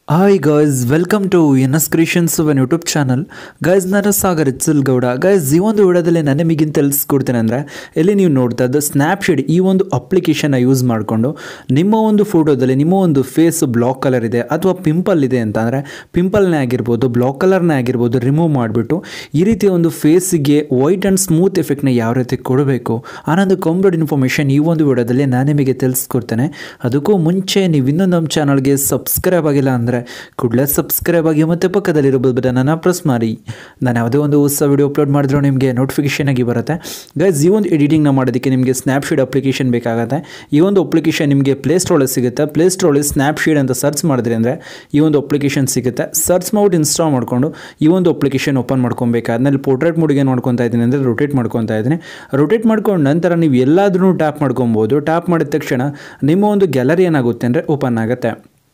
hi guys welcome to N S creations one YouTube channel guys ನಾನು Sagar ಇತ್ಸಲ್ Gowda guys ಈ ಒಂದು ವಿಡಿಯೋದಲ್ಲಿ ನಾನು ನಿಮಗಿಂತ ತಿಳಿಸ್ಕೊಡ್ತೇನೆ ಅಂದರೆ ಇಲ್ಲಿ ನೀವು ನೋಡ್ತಾ ಇದ್ದು ಸ್ನ್ಯಾಪ್ಶೀಟ್ ಈ ಒಂದು ಅಪ್ಲಿಕೇಶನ್ನ ಯೂಸ್ ಮಾಡಿಕೊಂಡು ನಿಮ್ಮ ಒಂದು ಫೋಟೋದಲ್ಲಿ ನಿಮ್ಮ ಒಂದು ಫೇಸ್ ಬ್ಲಾಕ್ ಕಲರ್ ಇದೆ ಅಥವಾ ಪಿಂಪಲ್ ಇದೆ ಅಂತ ಅಂದರೆ ಪಿಂಪಲ್ನೇ ಆಗಿರ್ಬೋದು ಬ್ಲಾಕ್ ಕಲರ್ನೇ ಆಗಿರ್ಬೋದು ರಿಮೂವ್ ಮಾಡಿಬಿಟ್ಟು ಈ ರೀತಿ ಒಂದು ಫೇಸಿಗೆ ವೈಟ್ ಆ್ಯಂಡ್ ಸ್ಮೂತ್ ಎಫೆಕ್ಟ್ನ ಯಾವ ರೀತಿ ಕೊಡಬೇಕು ಅನ್ನೋದು ಕಂಪ್ಲೀಟ್ ಇನ್ಫಾರ್ಮೇಷನ್ ಈ ಒಂದು ವಿಡಿಯೋದಲ್ಲಿ ನಾನು ನಿಮಗೆ ತಿಳಿಸ್ಕೊಡ್ತೇನೆ ಅದಕ್ಕೂ ಮುಂಚೆ ನೀವು ಇನ್ನೂ ನಮ್ಮ ಚಾನಲ್ಗೆ ಸಬ್ಸ್ಕ್ರೈಬ್ ಆಗಿಲ್ಲ ಅಂದರೆ ಕೂಡಲೇ ಸಬ್ಸ್ಕ್ರೈಬ್ ಆಗಿ ಮತ್ತು ಪಕ್ಕದಲ್ಲಿರೋ ಬಟನನ್ನು ಪ್ರೆಸ್ ಮಾಡಿ ನಾನು ಯಾವುದೇ ಒಂದು ಹೊಸ ವಿಡಿಯೋ ಅಪ್ಲೋಡ್ ಮಾಡಿದ್ರು ನಿಮಗೆ ನೋಟಿಫಿಕೇಷನ್ ಆಗಿ ಬರುತ್ತೆ ಗೈಸ್ ಈ ಒಂದು ಎಡಿಟಿಂಗ್ನ ಮಾಡೋದಕ್ಕೆ ನಿಮಗೆ ಸ್ನ್ಯಾಪ್ಶೀಟ್ ಅಪ್ಲಿಕೇಶನ್ ಬೇಕಾಗುತ್ತೆ ಈ ಒಂದು ಅಪ್ಲಿಕೇಶನ್ ನಿಮಗೆ ಪ್ಲೇಸ್ಟೋರಲ್ಲಿ ಸಿಗುತ್ತೆ ಪ್ಲೇಸ್ಟೋರಲ್ಲಿ ಸ್ನ್ಯಾಪ್ಶೀಟ್ ಅಂತ ಸರ್ಚ್ ಮಾಡಿದ್ರಿ ಅಂದರೆ ಈ ಒಂದು ಅಪ್ಲಿಕೇಶನ್ ಸಿಗುತ್ತೆ ಸರ್ಚ್ ಮಾಡ್ಬಿಟ್ಟು ಇನ್ಸ್ಟಾಲ್ ಮಾಡಿಕೊಂಡು ಈ ಒಂದು ಅಪ್ಲಿಕೇಶನ್ ಓಪನ್ ಮಾಡ್ಕೊಬೇಕು ಆದ್ಮೇಲೆ ಪೋರ್ಟ್ರೇಟ್ ಮೂಡಿಗೆ ಏನು ಮಾಡ್ಕೊತಾ ಇದ್ದೀನಿ ಅಂದರೆ ರೊಟೇಟ್ ಮಾಡ್ಕೊತಾ ಇದ್ದೀನಿ ರೊಟೇಟ್ ಮಾಡ್ಕೊಂಡು ನಂತರ ನೀವು ಎಲ್ಲಾದ್ರೂ ಟ್ಯಾಪ್ ಮಾಡ್ಕೊಬೋದು ಟ್ಯಾಪ್ ಮಾಡಿದ ತಕ್ಷಣ ನಿಮ್ಮ ಒಂದು ಗ್ಯಾಲರಿ ಏನಾಗುತ್ತೆ ಅಂದರೆ ಓಪನ್ ಆಗುತ್ತೆ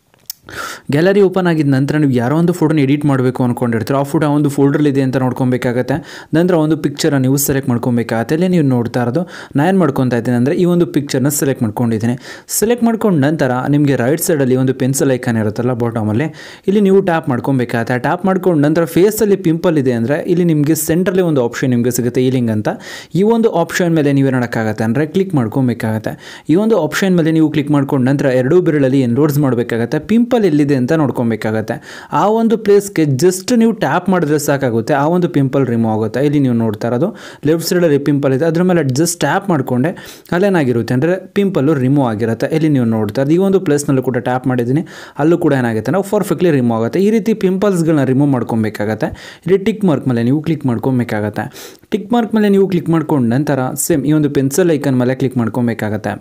ಗ್ಯಾಲರಿ ಓಪನ್ ಆಗಿದ ನಂತರ ನೀವು ಯಾರೋ ಒಂದು ಫೋಟೋನ ಎಡಿಟ್ ಮಾಡಬೇಕು ಅಂದ್ಕೊಂಡಿರ್ತೀರೋ ಆ ಫೋಟೋ ಒಂದು ಫೋಲ್ಡ್ರಲ್ಲಿದೆ ಅಂತ ನೋಡ್ಕೊಬೇಕಾಗತ್ತೆ ನಂತರ ಒಂದು ಪಿಕ್ಚರ ನೀವು ಸೆಲೆಕ್ಟ್ ಮಾಡ್ಕೊಬೇಕಾಗತ್ತೆ ಅಲ್ಲಿ ನೀವು ನೋಡ್ತಾ ಇರೋದು ನಾನು ಏನು ಮಾಡ್ಕೊತಾ ಇದ್ದೀನಿ ಅಂದರೆ ಈ ಒಂದು ಪಿಕ್ಚರ್ನ ಸೆಲೆಕ್ಟ್ ಮಾಡ್ಕೊಂಡಿದ್ದೀನಿ ಸೆಲೆಕ್ಟ್ ಮಾಡ್ಕೊಂಡು ನಂತರ ನಿಮಗೆ ರೈಟ್ ಸೈಡಲ್ಲಿ ಒಂದು ಪೆನ್ಸಿಲ್ ಐಕಾನ್ ಇರುತ್ತಲ್ಲ ಬಾಟಮಲ್ಲಿ ಇಲ್ಲಿ ನೀವು ಟ್ಯಾಪ್ ಮಾಡ್ಕೊಬೇಕಾಗತ್ತೆ ಟ್ಯಾಪ್ ಮಾಡ್ಕೊಂಡು ನಂತರ ಫೇಸಲ್ಲಿ ಪಿಂಪಲ್ ಇದೆ ಅಂದರೆ ಇಲ್ಲಿ ನಿಮಗೆ ಸೆಂಟ್ರಲ್ಲಿ ಒಂದು ಆಪ್ಷನ್ ನಿಮಗೆ ಸಿಗುತ್ತೆ ಈಲಿಂಗ್ ಅಂತ ಈ ಒಂದು ಆಪ್ಷನ್ ಮೇಲೆ ನೀವು ಮಾಡೋಕ್ಕಾಗತ್ತೆ ಅಂದರೆ ಕ್ಲಿಕ್ ಮಾಡ್ಕೊಬೇಕಾಗತ್ತೆ ಈ ಒಂದು ಆಪ್ಷನ್ ಮೇಲೆ ನೀವು ಕ್ಲಿಕ್ ಮಾಡ್ಕೊಂಡು ನಂತರ ಎರಡೂ ಬೆರಳಲ್ಲಿ ಎನ್ರೋಡ್ಸ್ ಮಾಡಬೇಕಾಗತ್ತೆ ಪಿಂಪಲ್ ಎಲ್ಲಿದೆ ಅಂತ ನೋಡ್ಕೊಬೇಕಾಗತ್ತೆ ಆ ಒಂದು ಪ್ಲೇಸ್ಗೆ ಜಸ್ಟ್ ನೀವು ಟ್ಯಾಪ್ ಮಾಡಿದ್ರೆ ಸಾಕಾಗುತ್ತೆ ಆ ಒಂದು ಪಿಂಪಲ್ ರಿಮೂವ್ ಆಗುತ್ತೆ ಇಲ್ಲಿ ನೀವು ನೋಡ್ತಾ ಇರೋದು ಲೆಫ್ಟ್ ಸೈಡಲ್ಲಿ ಪಿಂಪಲ್ ಇದೆ ಅದ್ರ ಮೇಲೆ ಜಸ್ಟ್ ಟ್ಯಾಪ್ ಮಾಡಿಕೊಂಡೆ ಅಲ್ಲೇನಾಗಿರುತ್ತೆ ಅಂದರೆ ಪಿಂಪಲ್ಲು ರಿಮೂವ್ ಆಗಿರುತ್ತೆ ಇಲ್ಲಿ ನೀವು ನೋಡ್ತಾ ಇರೋದು ಈ ಒಂದು ಪ್ಲೇಸ್ನಲ್ಲೂ ಕೂಡ ಟ್ಯಾಪ್ ಮಾಡಿದ್ದೀನಿ ಅಲ್ಲೂ ಕೂಡ ಏನಾಗುತ್ತೆ ನಾವು ಪರ್ಫೆಕ್ಟ್ಲಿ ರಿಮೂವ್ ಆಗುತ್ತೆ ಈ ರೀತಿ ಪಿಂಪಲ್ಸ್ಗಳನ್ನ ರಿಮೂವ್ ಮಾಡ್ಕೊಬೇಕಾಗತ್ತೆ ಇಲ್ಲಿ ಟಿಕ್ ಮಾರ್ಕ್ ಮೇಲೆ ನೀವು ಕ್ಲಿಕ್ ಮಾಡ್ಕೊಬೇಕಾಗತ್ತೆ ಟಿಕ್ ಮಾರ್ಕ್ ಮೇಲೆ ನೀವು ಕ್ಲಿಕ್ ಮಾಡ್ಕೊಂಡು ನಂತರ ಸೇಮ್ ಈ ಒಂದು ಪೆನ್ಸಿಲ್ ಐಕನ್ ಮೇಲೆ ಕ್ಲಿಕ್ ಮಾಡ್ಕೊಬೇಕಾಗತ್ತೆ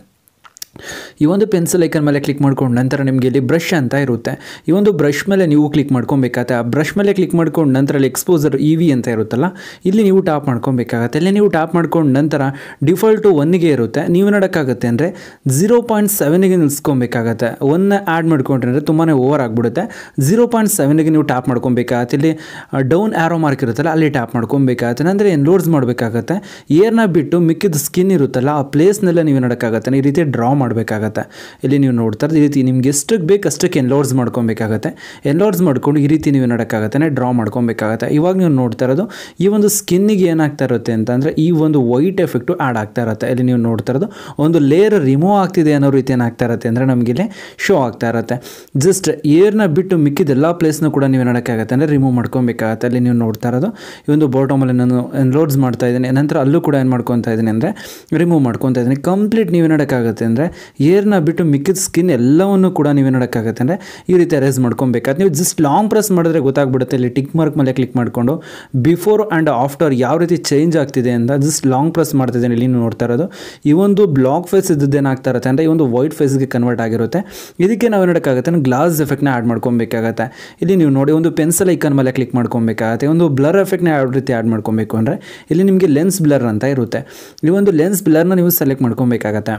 ಈ ಒಂದು ಪೆನ್ಸಿಲ್ ಐಕನ್ ಮೇಲೆ ಕ್ಲಿಕ್ ಮಾಡ್ಕೊಂಡು ನಂತರ ನಿಮಗೆ ಇಲ್ಲಿ ಬ್ರಷ್ ಅಂತ ಇರುತ್ತೆ ಈ ಒಂದು ಬ್ರಷ್ ಮೇಲೆ ನೀವು ಕ್ಲಿಕ್ ಮಾಡ್ಕೊಬೇಕಾಗತ್ತೆ ಆ ಬ್ರಷ್ ಮೇಲೆ ಕ್ಲಿಕ್ ಮಾಡ್ಕೊಂಡು ನಂತರ ಅಲ್ಲಿ ಎಕ್ಸ್ಪೋಸರ್ ಇ ವಿ ಅಂತ ಇರುತ್ತಲ್ಲ ಇಲ್ಲಿ ನೀವು ಟಾಪ್ ಮಾಡ್ಕೊಬೇಕಾಗತ್ತೆ ಇಲ್ಲಿ ನೀವು ಟಾಪ್ ಮಾಡ್ಕೊಂಡು ನಂತರ ಡಿಫಾಲ್ಟು ಒನ್ನಿಗೆ ಇರುತ್ತೆ ನೀವು ನೋಡೋಕ್ಕಾಗುತ್ತೆ ಅಂದರೆ ಝೀರೋ ಪಾಯಿಂಟ್ ಸೆವೆನಿಗೆ ನಿಲ್ಸ್ಕೊಬೇಕಾಗತ್ತೆ ಒನ್ ಆ್ಯಡ್ ಮಾಡ್ಕೊಂಡ್ರೆ ಅಂದರೆ ತುಂಬಾ ಓವರ್ ಆಗಿಬಿಡುತ್ತೆ ಝೀರೋ ಪಾಯಿಂಟ್ ಸೆವೆನಿಗೆ ನೀವು ಟಾಪ್ ಮಾಡ್ಕೊಬೇಕಾಗತ್ತೆ ಇಲ್ಲಿ ಡೌನ್ ಆ್ಯರೋ ಮಾರ್ಕ್ ಇರುತ್ತಲ್ಲ ಅಲ್ಲಿ ಟ್ಯಾಪ್ ಮಾಡ್ಕೊಬೇಕಾಗತ್ತೆ ಅಂದರೆ ಎನ್ಲೋಡ್ಸ್ ಮಾಡಬೇಕಾಗತ್ತೆ ಏರ್ನ ಬಿಟ್ಟು ಮಿಕ್ಕಿದ ಸ್ಕಿನ್ ಇರುತ್ತಲ್ಲ ಆ ಪ್ಲೇಸ್ನೆಲ್ಲ ನೀವು ನೋಡೋಕ್ಕಾಗತ್ತೆ ಈ ರೀತಿ ಡ್ರಾ ಮಾಡಬೇಕಾಗತ್ತೆ ಇಲ್ಲಿ ನೀವು ನೋಡ್ತಾ ಇರೋದು ಈ ರೀತಿ ನಿಮ್ಗೆ ಎಷ್ಟಕ್ಕೆ ಬೇಕು ಅಷ್ಟಕ್ಕೆ ಎನ್ಲೋಡ್ಸ್ ಮಾಡ್ಕೊಬೇಕಾಗತ್ತೆ ಎನ್ಲೋಡ್ಸ್ ಮಾಡ್ಕೊಂಡು ಈ ರೀತಿ ನೀವು ನೋಡೋಕ್ಕಾಗತ್ತೆ ಡ್ರಾ ಮಾಡ್ಕೊಬೇಕಾಗತ್ತೆ ಇವಾಗ ನೀವು ನೋಡ್ತಾ ಇರೋದು ಈ ಒಂದು ಸ್ಕಿನ್ನಿಗೆ ಏನಾಗ್ತಾ ಇರುತ್ತೆ ಅಂತಂದರೆ ಈ ಒಂದು ವೈಟ್ ಎಫೆಕ್ಟು ಆ್ಯಡ್ ಆಗ್ತಾ ಇರುತ್ತೆ ಇಲ್ಲಿ ನೀವು ನೋಡ್ತಾ ಇರೋದು ಒಂದು ಲೇಯರ್ ರಿಮೂವ್ ಆಗ್ತಿದೆ ಅನ್ನೋ ರೀತಿ ಏನಾಗ್ತಾ ಇರುತ್ತೆ ಅಂದರೆ ನಮಗೆ ಇಲ್ಲಿ ಶೋ ಆಗ್ತಾ ಇರುತ್ತೆ ಜಸ್ಟ್ ಏರ್ನ ಬಿಟ್ಟು ಮಿಕ್ಕಿದ ಎಲ್ಲ ಪ್ಲೇಸ್ನ ಕೂಡ ನೀವು ನೋಡೋಕ್ಕಾಗತ್ತೆ ಅಂದರೆ ರಿಮೂವ್ ಮಾಡ್ಕೊಬೇಕಾಗತ್ತೆ ಅಲ್ಲಿ ನೀವು ನೋಡ್ತಾ ಇರೋದು ಈ ಒಂದು ಬಾಟಮಲ್ಲಿ ನಾನು ಎನ್ಲೋಡ್ಸ್ ಮಾಡ್ತಾ ಇದ್ದೀನಿ ನಂತರ ಅಲ್ಲೂ ಕೂಡ ಏನು ಮಾಡ್ಕೊತಾ ಇದ್ದೀನಿ ಅಂದರೆ ರಿಮೂವ್ ಮಾಡ್ಕೊತಾ ಇದ್ದೀನಿ ಕಂಪ್ಲೀಟ್ ನೀವು ನೋಡೋಕ್ಕಾಗುತ್ತೆ ಅಂದರೆ ಏರ್ನ ಬಿಟ್ಟು ಮಿಕ್ಕಿದ ಸ್ಕಿನ್ ಎಲ್ಲವನ್ನು ಕೂಡ ನೀವು ನೋಡೋಕ್ಕಾಗತ್ತೆ ಅಂದರೆ ಈ ರೀತಿ ಅರೇಸ್ ಮಾಡ್ಕೊಬೇಕಾದ್ರೆ ನೀವು ಜಸ್ಟ್ ಲಾಂಗ್ ಪ್ರೆಸ್ ಮಾಡಿದ್ರೆ ಗೊತ್ತಾಗ್ಬಿಡುತ್ತೆ ಇಲ್ಲಿ ಟಿಕ್ ಮಾರ್ಕ್ ಮೇಲೆ ಕ್ಲಿಕ್ ಮಾಡಿಕೊಂಡು ಬಿಫೋರ್ ಆ್ಯಂಡ್ ಆಫ್ಟರ್ ಯಾವ ರೀತಿ ಚೇಂಜ್ ಆಗ್ತಿದೆ ಅಂತ ಜಸ್ಟ್ ಲಾಂಗ್ ಪ್ರೆಸ್ ಮಾಡ್ತಿದ್ದೇನೆ ಇಲ್ಲಿ ನೀವು ನೋಡ್ತಾ ಇರೋದು ಈ ಒಂದು ಬ್ಲಾಕ್ ಫೇಸ್ ಇದ್ದದ್ದು ಏನಾಗ್ತಾ ಇರುತ್ತೆ ಅಂದರೆ ಈ ಒಂದು ವೈಟ್ ಫೇಸ್ಗೆ ಕನ್ವರ್ಟ್ ಆಗಿರುತ್ತೆ ಇದಕ್ಕೆ ನಾವು ನೋಡೋಕ್ಕಾಗತ್ತೆ ಗ್ಲಾಸ್ ಎಫೆಕ್ಟ್ನ ಆ್ಯಡ್ ಮಾಡ್ಕೊಬೇಕಾಗತ್ತೆ ಇಲ್ಲಿ ನೀವು ನೋಡಿ ಒಂದು ಪೆನ್ಸಿಲ್ ಐಕನ್ ಮೇಲೆ ಕ್ಲಿಕ್ ಮಾಡ್ಕೊಬೇಕಾಗತ್ತೆ ಒಂದು ಬ್ಲರ್ ಎಫೆಕ್ಟ್ನ ಯಾವ ರೀತಿ ಆ್ಯಡ್ ಮಾಡ್ಕೊಬೇಕು ಅಂದರೆ ಇಲ್ಲಿ ನಿಮಗೆ ಲೆನ್ಸ್ ಬ್ಲರ್ ಅಂತ ಇರುತ್ತೆ ಈ ಒಂದು ಲೆನ್ಸ್ ಬ್ಲರ್ನ ನೀವು ಸೆಲೆಕ್ಟ್ ಮಾಡ್ಕೊಬೇಕಾಗತ್ತೆ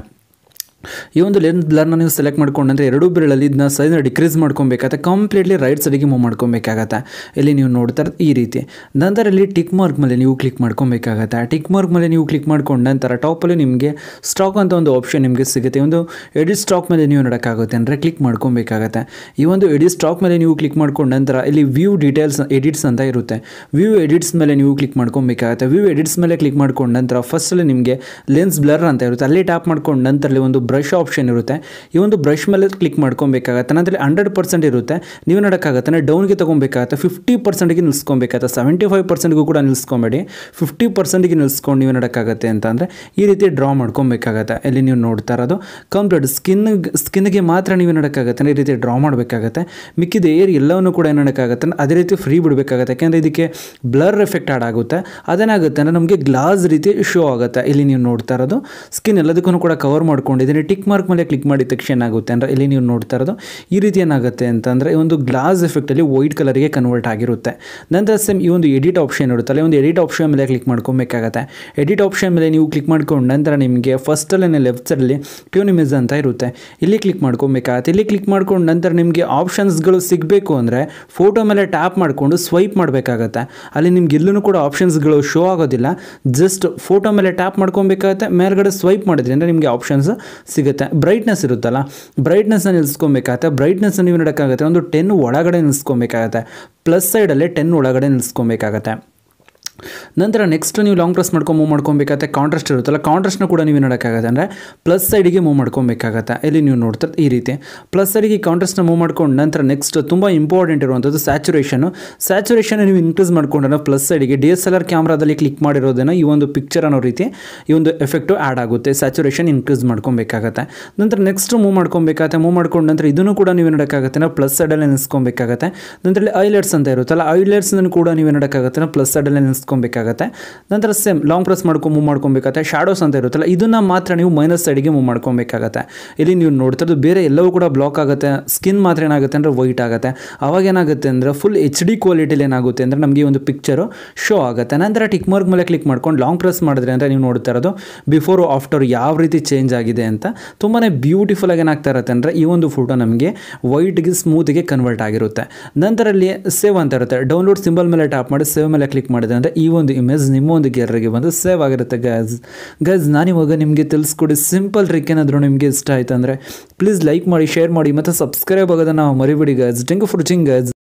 ಈ ಒಂದು ಲೆನ್ಸ್ ಬ್ಲರ್ನ ನೀವು ಸೆಲೆಕ್ಟ್ ಮಾಡ್ಕೊಂಡ್ರೆ ಎರಡು ಬೆರಳಲ್ಲಿ ಇದನ್ನ ಸೈಜ್ನ ಡಿಕ್ರೀಸ್ ಮಾಡ್ಕೊಬೇಕಾಗತ್ತೆ ಕಂಪ್ಲೀಟ್ಲಿ ರೈಟ್ ಸೈಡಿಗೆ ಮೂವ್ ಮಾಡ್ಕೊಬೇಕಾಗತ್ತೆ ಇಲ್ಲಿ ನೀವು ನೋಡ್ತಾ ಇರೋದು ಈ ರೀತಿ ನಂತರ ಇಲ್ಲಿ ಟಿಕ್ ಮಾರ್ಕ್ ಮೇಲೆ ನೀವು ಕ್ಲಿಕ್ ಮಾಡ್ಕೊಬೇಕಾಗತ್ತೆ ಟಿಕ್ ಮಾರ್ಕ್ ಮೇಲೆ ನೀವು ಕ್ಲಿಕ್ ಮಾಡ್ಕೊಂಡು ನಂತರ ಟಾಪಲ್ಲಿ ನಿಮಗೆ ಸ್ಟಾಕ್ ಅಂತ ಒಂದು ಆಪ್ಷನ್ ನಿಮಗೆ ಸಿಗುತ್ತೆ ಒಂದು ಎಡಿಟ್ ಸ್ಟಾಕ್ ಮೇಲೆ ನೀವು ನೋಡೋಕ್ಕಾಗುತ್ತೆ ಅಂದರೆ ಕ್ಲಿಕ್ ಮಾಡ್ಕೊಬೇಕಾಗತ್ತೆ ಈ ಒಂದು ಎಡಿಟ್ ಸ್ಟಾಕ್ ಮೇಲೆ ನೀವು ಕ್ಲಿಕ್ ಮಾಡ್ಕೊಂಡು ನಂತರ ಇಲ್ಲಿ ವ್ಯೂ ಡೀಟೇಲ್ಸ್ ಎಡಿಟ್ಸ್ ಅಂತ ಇರುತ್ತೆ ವ್ಯೂ ಎಡಿಟ್ಸ್ ಮೇಲೆ ನೀವು ಕ್ಲಿಕ್ ಮಾಡ್ಕೊಬೇಕಾಗತ್ತೆ ವ್ಯೂ ಎಡಿಟ್ಸ್ ಮೇಲೆ ಕ್ಲಿಕ್ ಮಾಡ್ಕೊಂಡು ನಂತರ ಫಸ್ಟಲ್ಲಿ ನಿಮಗೆ ಲೆನ್ಸ್ ಬ್ಲರ್ ಅಂತ ಇರುತ್ತೆ ಅಲ್ಲಿ ಟ್ಯಾಪ್ ಮಾಡ್ಕೊಂಡು ನಂತರಲ್ಲಿ ಒಂದು ಬ್ರಷ್ ಆಪ್ಷನ್ ಇರುತ್ತೆ ಈ ಒಂದು ಬ್ರಷ್ ಮೇಲೆ ಕ್ಲಿಕ್ ಮಾಡ್ಕೊಬೇಕಾಗತ್ತೆ ನಂತರ ಹಂಡ್ರೆಡ್ ಪರ್ಸೆಂಟ್ ಇರುತ್ತೆ ನೀವು ನೋಡೋಕ್ಕಾಗತ್ತೆ ಡೌನ್ಗೆ ತೊಗೊಬೇಕಾಗತ್ತೆ ಫಿಫ್ಟಿ ಪರ್ಸೆಂಟ್ಗೆ ನಿಲ್ಸ್ಕೊಬೇಕಾಗತ್ತೆ ಸೆವೆಂಟಿ ಫೈವ್ ಪರ್ಸೆಂಟ್ಗೂ ಕೂಡ ನಿಲ್ಸ್ಕೊಬೇಡಿ ಫಿಫ್ಟಿ ಪರ್ಸೆಂಟ್ಗೆ ನಿಲ್ಸ್ಕೊಂಡು ನೀವು ನೋಡೋಕ್ಕಾಗತ್ತೆ ಅಂತಂದರೆ ಈ ರೀತಿ ಡ್ರಾ ಮಾಡ್ಕೊಬೇಕಾಗತ್ತೆ ಇಲ್ಲಿ ನೀವು ನೋಡ್ತಾ ಇರೋದು ಕಂಪ್ಲೀಟ್ ಸ್ಕಿನ್ ಸ್ಕಿನ್ಗೆ ಮಾತ್ರ ನೀವು ನೋಡೋಕ್ಕಾಗತ್ತೆ ಈ ರೀತಿ ಡ್ರಾ ಮಾಡಬೇಕಾಗತ್ತೆ ಮಿಕ್ಕಿದ ಏರ್ ಎಲ್ಲವನ್ನು ಕೂಡ ಏನು ನೋಡೋಕ್ಕಾಗತ್ತೆ ಅದೇ ರೀತಿ ಫ್ರೀ ಬಿಡಬೇಕಾಗತ್ತೆ ಯಾಕೆಂದರೆ ಇದಕ್ಕೆ ಬ್ಲರ್ ಎಫೆಕ್ಟ್ ಆಡ್ ಆಗುತ್ತೆ ಅದೇನಾಗುತ್ತೆ ಅಂದರೆ ನಮಗೆ ಗ್ಲಾಸ್ ರೀತಿ ಶೋ ಆಗುತ್ತೆ ಇಲ್ಲಿ ನೀವು ನೋಡ್ತಾ ಇರೋದು ಸ್ಕಿನ್ ಎಲ್ಲದಕ್ಕೂ ಕೂಡ ಕವರ್ ಮಾಡ್ಕೊಂಡಿದ್ದೀನಿ ಟಿಕ್ ಮಾರ್ಕ್ ಮೇಲೆ ಕ್ಲಿಕ್ ಮಾಡಿದ ತಕ್ಷಣ ಏನಾಗುತ್ತೆ ಅಂದರೆ ಇಲ್ಲಿ ನೀವು ನೋಡ್ತಾ ಇರೋದು ಈ ರೀತಿ ಏನಾಗುತ್ತೆ ಅಂತಂದರೆ ಈ ಒಂದು ಗ್ಲಾಸ್ ಎಫೆಕ್ಟಲ್ಲಿ ವೈಟ್ ಕಲರ್ಗೆ ಕನ್ವರ್ಟ್ ಆಗಿರುತ್ತೆ ನಂತರ ಸೇಮ್ ಈ ಒಂದು ಎಡಿಟ್ ಆಪ್ಷನ್ ಇರುತ್ತಲ್ಲ ಈ ಒಂದು ಎಡಿಟ್ ಆಪ್ಷನ್ ಮೇಲೆ ಕ್ಲಿಕ್ ಮಾಡ್ಕೊಬೇಕಾಗತ್ತೆ ಎಡಿಟ್ ಆಪ್ಷನ್ ಮೇಲೆ ನೀವು ಕ್ಲಿಕ್ ಮಾಡ್ಕೊಂಡು ನಂತರ ನಿಮಗೆ ಫಸ್ಟಲ್ಲೇ ಲೆಫ್ಟ್ ಸೈಡಲ್ಲಿ ಟ್ಯೂನ್ ಇಮೇಜ್ ಅಂತ ಇರುತ್ತೆ ಇಲ್ಲಿ ಕ್ಲಿಕ್ ಮಾಡ್ಕೊಬೇಕಾಗತ್ತೆ ಇಲ್ಲಿ ಕ್ಲಿಕ್ ಮಾಡ್ಕೊಂಡು ನಂತರ ನಿಮಗೆ ಆಪ್ಷನ್ಸ್ಗಳು ಸಿಗಬೇಕು ಅಂದರೆ ಫೋಟೋ ಮೇಲೆ ಟ್ಯಾಪ್ ಮಾಡಿಕೊಂಡು ಸ್ವೈಪ್ ಮಾಡಬೇಕಾಗತ್ತೆ ಅಲ್ಲಿ ನಿಮ್ಗೆ ಎಲ್ಲೂ ಕೂಡ ಆಪ್ಷನ್ಸ್ಗಳು ಶೋ ಆಗೋದಿಲ್ಲ ಜಸ್ಟ್ ಫೋಟೋ ಮೇಲೆ ಟ್ಯಾಪ್ ಮಾಡ್ಕೊಬೇಕಾಗತ್ತೆ ಮೇಲ್ಗಡೆ ಸ್ವೈಪ್ ಮಾಡಿದ್ರಿ ಅಂದರೆ ನಿಮಗೆ ಆಪ್ಷನ್ಸ್ ಸಿಗುತ್ತೆ ಬ್ರೈಟ್ನೆಸ್ ಇರುತ್ತಲ್ಲ ಬ್ರೈಟ್ನೆಸ್ನ ನಿಲ್ಸ್ಕೊಬೇಕಾಗತ್ತೆ ಬ್ರೈಟ್ನೆಸ್ನ ನೀವು ನೋಡೋಕ್ಕಾಗತ್ತೆ ಒಂದು ಟೆನ್ ಒಳಗಡೆ ನಿಲ್ಸ್ಕೊಬೇಕಾಗತ್ತೆ ಪ್ಲಸ್ ಸೈಡಲ್ಲೇ ಟೆನ್ ಒಳಗಡೆ ನಿಲ್ಸ್ಕೊಬೇಕಾಗತ್ತೆ ನಂತರ ನೆಕ್ಸ್ಟ್ ನೀವು ಲಾಂಗ್ ಪ್ರೆಸ್ ಮಾಡ್ಕೊಂಡು ಮೂವ್ ಮಾಡ್ಕೊಬೇಕಾಗತ್ತೆ ಕಾಂಟ್ರಾಸ್ಟ್ ಇರುತ್ತಲ್ಲ ಕಾಂಟ್ರಾಸ್ಟ್ನ ಕೂಡ ನೀವು ನೋಡೋಕ್ಕಾಗತ್ತೆ ಅಂದರೆ ಪ್ಲಸ್ ಸೈಡಿಗೆ ಮೂವ್ ಮಾಡ್ಕೊಬೇಕಾಗತ್ತೆ ಇಲ್ಲಿ ನೀವು ನೋಡ್ತಾರೆ ಈ ರೀತಿ ಪ್ಲಸ್ ಸೈಡಿಗೆ ಕಾಂಟ್ರಾಸ್ಟ್ನ ಮೂವ್ ಮಾಡ್ಕೊಂಡು ನಂತರ ನೆಕ್ಸ್ಟ್ ತುಂಬ ಇಂಪಾರ್ಟೆಂಟ್ ಇರುವಂಥದ್ದು ಸ್ಯಾಚುರೇಷನು ಸ್ಯಾಚುರೇಷನ್ ನೀವು ಇನ್ಕ್ರೀಸ್ ಮಾಡ್ಕೊಂಡ್ರೆ ಪ್ಲಸ್ ಸೈಡಿಗೆ ಡಿ ಎಸ್ ಎಲ್ ಆರ್ ಕ್ಯಾಮ್ರಾದಲ್ಲಿ ಕ್ಲಿಕ್ ಮಾಡಿರೋದನ್ನು ಈ ಒಂದು ಪಿಕ್ಚರ್ ಅನ್ನೋ ರೀತಿ ಈ ಒಂದು ಎಫೆಕ್ಟು ಆ್ಯಡ್ ಆಗುತ್ತೆ ಸ್ಯಾಚುರೇಷನ್ ಇನ್ಕ್ರೀಸ್ ಮಾಡ್ಕೊಬೇಕಾಗತ್ತೆ ನಂತರ ನೆಕ್ಸ್ಟ್ ಮೂವ್ ಮಾಡ್ಕೊಬೇಕಾಗತ್ತೆ ಮೂವ್ ಮಾಡ್ಕೊಂಡು ನಂತರ ಇದನ್ನು ಕೂಡ ನೀವು ನೋಡೋಕ್ಕಾಗತ್ತೆ ನಾವು ಪ್ಲಸ್ ಸೈಡಲ್ಲೇ ನಿಲ್ಸ್ಕೊಬೇಕಾಗತ್ತೆ ನಂತರ ಐಲೆಟ್ಸ್ ಅಂತ ಇರುತ್ತಲ್ಲ ಐಲೆಟ್ಸ್ನ ಕೂಡ ನೀವು ನೋಡೋಕ್ಕಾಗತ್ತೆ ನಾವು ಪ್ಲಸ್ ಸೈಡಲ್ಲೇ ನಿಲ್ಸ್ಕೊಬೇಕಾಗತ್ತೆ ನಂತರ ಸೇಮ್ ಲಾಂಗ್ ಪ್ರೆಸ್ ಮಾಡ್ಕೊಂಡು ಮೂವ್ ಮಾಡ್ಕೊಬೇಕಾಗತ್ತೆ ಶಾಡೋಸ್ ಅಂತ ಇರುತ್ತಲ್ಲ ಇದನ್ನು ಮಾತ್ರ ನೀವು ಮೈನಸ್ ಸೈಡಿಗೆ ಮೂವ್ ಮಾಡ್ಕೊಬೇಕಾಗತ್ತೆ ಇಲ್ಲಿ ನೀವು ನೋಡ್ತಿರೋದು ಬೇರೆ ಎಲ್ಲವೂ ಕೂಡ ಬ್ಲಾಕ್ ಆಗುತ್ತೆ ಸ್ಕಿನ್ ಮಾತ್ರ ಏನಾಗುತ್ತೆ ಅಂದರೆ ವೈಟ್ ಆಗುತ್ತೆ ಅವಾಗ ಏನಾಗುತ್ತೆ ಅಂದರೆ ಫುಲ್ ಎಚ್ ಡಿ ಕ್ವಾಲಿಟಿಲಿ ಏನಾಗುತ್ತೆ ಅಂದರೆ ನಮಗೆ ಈ ಒಂದು ಪಿಕ್ಚರು ಶೋ ಆಗುತ್ತೆ ನಂತರ ಟಿಕ್ ಮಾರ್ಕ್ ಮೇಲೆ ಕ್ಲಿಕ್ ಮಾಡ್ಕೊಂಡು ಲಾಂಗ್ ಪ್ರೆಸ್ ಮಾಡಿದ್ರೆ ಅಂದರೆ ನೀವು ನೋಡ್ತಾ ಇರೋದು ಬಿಫೋರ್ ಆಫ್ಟರ್ ಯಾವ ರೀತಿ ಚೇಂಜ್ ಆಗಿದೆ ಅಂತ ತುಂಬಾ ಬ್ಯೂಟಿಫುಲ್ ಆಗಿ ಏನಾಗ್ತಾ ಇರುತ್ತೆ ಅಂದರೆ ಈ ಒಂದು ಫೋಟೋ ನಮಗೆ ವೈಟ್ಗೆ ಸ್ಮೂತ್ಗೆ ಕನ್ವರ್ಟ್ ಆಗಿರುತ್ತೆ ನಂತರ ಅಲ್ಲಿ ಸೇವ್ ಅಂತ ಇರುತ್ತೆ ಡೌನ್ಲೋಡ್ ಸಿಂಬಲ್ ಮೇಲೆ ಟ್ಯಾಪ್ ಮಾಡಿ ಸೇವ್ ಮೇಲೆ ಕ್ಲಿಕ್ ಮಾಡಿದ್ರೆ ಅಂದರೆ ಈ ಒಂದು ಇಮೇಜ್ ನಿಮ್ಮ ಒಂದು ಗ್ಯಾಲರಿಗೆ ಬಂದು ಸೇವ್ ಆಗಿರುತ್ತೆ ಗೈಸ್ ಗೈಸ್ ನಾನಿವಾಗ ನಿಮಗೆ ತಿಳಿಸ್ಕೊಡಿ ಸಿಂಪಲ್ ಟ್ರಿಕ್ ಏನಾದರೂ ನಿಮಗೆ ಇಷ್ಟ ಆಯ್ತು ಅಂದರೆ ಪ್ಲೀಸ್ ಲೈಕ್ ಮಾಡಿ ಶೇರ್ ಮಾಡಿ ಮತ್ತು ಸಬ್ಸ್ಕ್ರೈಬ್ ಆಗೋದನ್ನು ಮರಿಬೇಡಿ guys thank you for watching guys